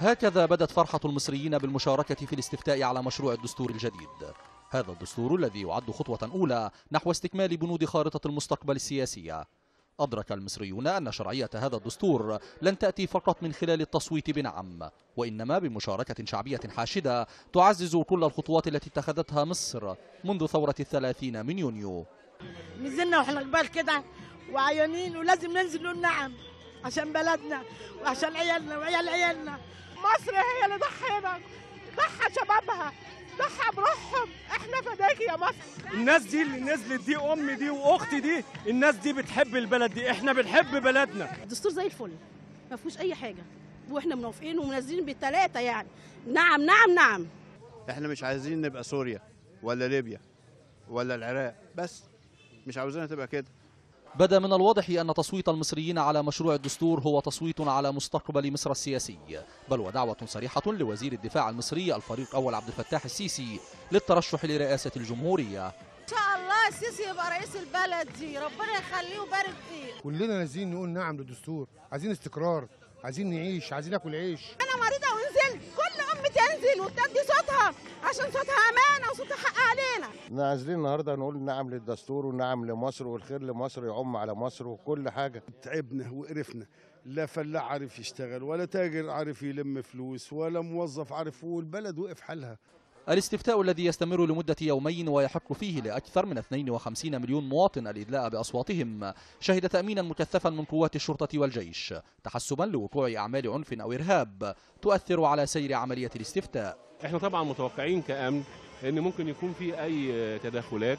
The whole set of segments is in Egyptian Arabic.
هكذا بدت فرحة المصريين بالمشاركة في الاستفتاء على مشروع الدستور الجديد هذا الدستور الذي يعد خطوة أولى نحو استكمال بنود خارطة المستقبل السياسية أدرك المصريون أن شرعية هذا الدستور لن تأتي فقط من خلال التصويت بنعم وإنما بمشاركة شعبية حاشدة تعزز كل الخطوات التي اتخذتها مصر منذ ثورة الثلاثين من يونيو نزلنا واحنا جبال كده وعيانين ولازم ننزل نقول نعم عشان بلدنا وعشان عيالنا وعيال عيالنا مصر هي اللي ضحينا ضحى شبابها ضحى بروحهم احنا فداك يا مصر الناس دي اللي نزلت دي امي دي واختي دي الناس دي بتحب البلد دي احنا بنحب بلدنا الدستور زي الفل ما فيهوش اي حاجه واحنا موافقين ومنزلين بالثلاثه يعني نعم نعم نعم احنا مش عايزين نبقى سوريا ولا ليبيا ولا العراق بس مش عاوزينها تبقى كده بدا من الواضح أن تصويت المصريين على مشروع الدستور هو تصويت على مستقبل مصر السياسي بل ودعوة صريحة لوزير الدفاع المصري الفريق أول عبد الفتاح السيسي للترشح لرئاسة الجمهورية ان شاء الله السيسي يبقى رئيس البلد دي ربنا يخليه ويبارك فيه كلنا نازلين نقول نعم للدستور عايزين استقرار عايزين نعيش عايزين ناكل عيش انا مريضه ونزلت كل ام تنزل وتدي صوتها عشان صوتها امانه وصوتها حق علينا نازلين النهارده نقول نعم للدستور ونعم لمصر والخير لمصر يعم على مصر وكل حاجه تعبنا وقرفنا لا فلاح عارف يشتغل ولا تاجر عارف يلم فلوس ولا موظف عارف والبلد وقف حالها الاستفتاء الذي يستمر لمدة يومين ويحق فيه لأكثر من 52 مليون مواطن الإدلاء بأصواتهم شهد تأمينا مكثفا من قوات الشرطة والجيش تحسبا لوقوع أعمال عنف أو إرهاب تؤثر على سير عملية الاستفتاء احنا طبعا متوقعين كأمن ان ممكن يكون في اي تدخلات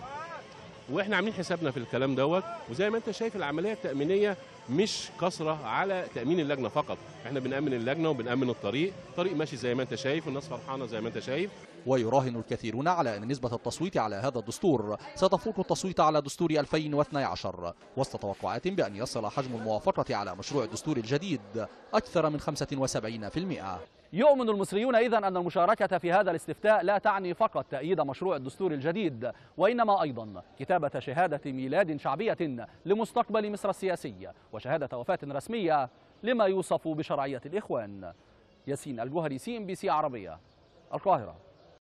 واحنا عاملين حسابنا في الكلام دوت وزي ما انت شايف العمليه التامينيه مش قصره على تامين اللجنه فقط احنا بنامن اللجنه وبنامن الطريق الطريق ماشي زي ما انت شايف والناس فرحانه زي ما انت شايف ويراهن الكثيرون على أن نسبة التصويت على هذا الدستور ستفوق التصويت على دستور 2012 وسط توقعات بأن يصل حجم الموافقة على مشروع الدستور الجديد أكثر من 75% يؤمن المصريون إذا أن المشاركة في هذا الاستفتاء لا تعني فقط تأييد مشروع الدستور الجديد وإنما أيضا كتابة شهادة ميلاد شعبية لمستقبل مصر السياسي وشهادة وفاة رسمية لما يوصف بشرعية الإخوان ياسين الجوهري سي ام بي سي عربية القاهرة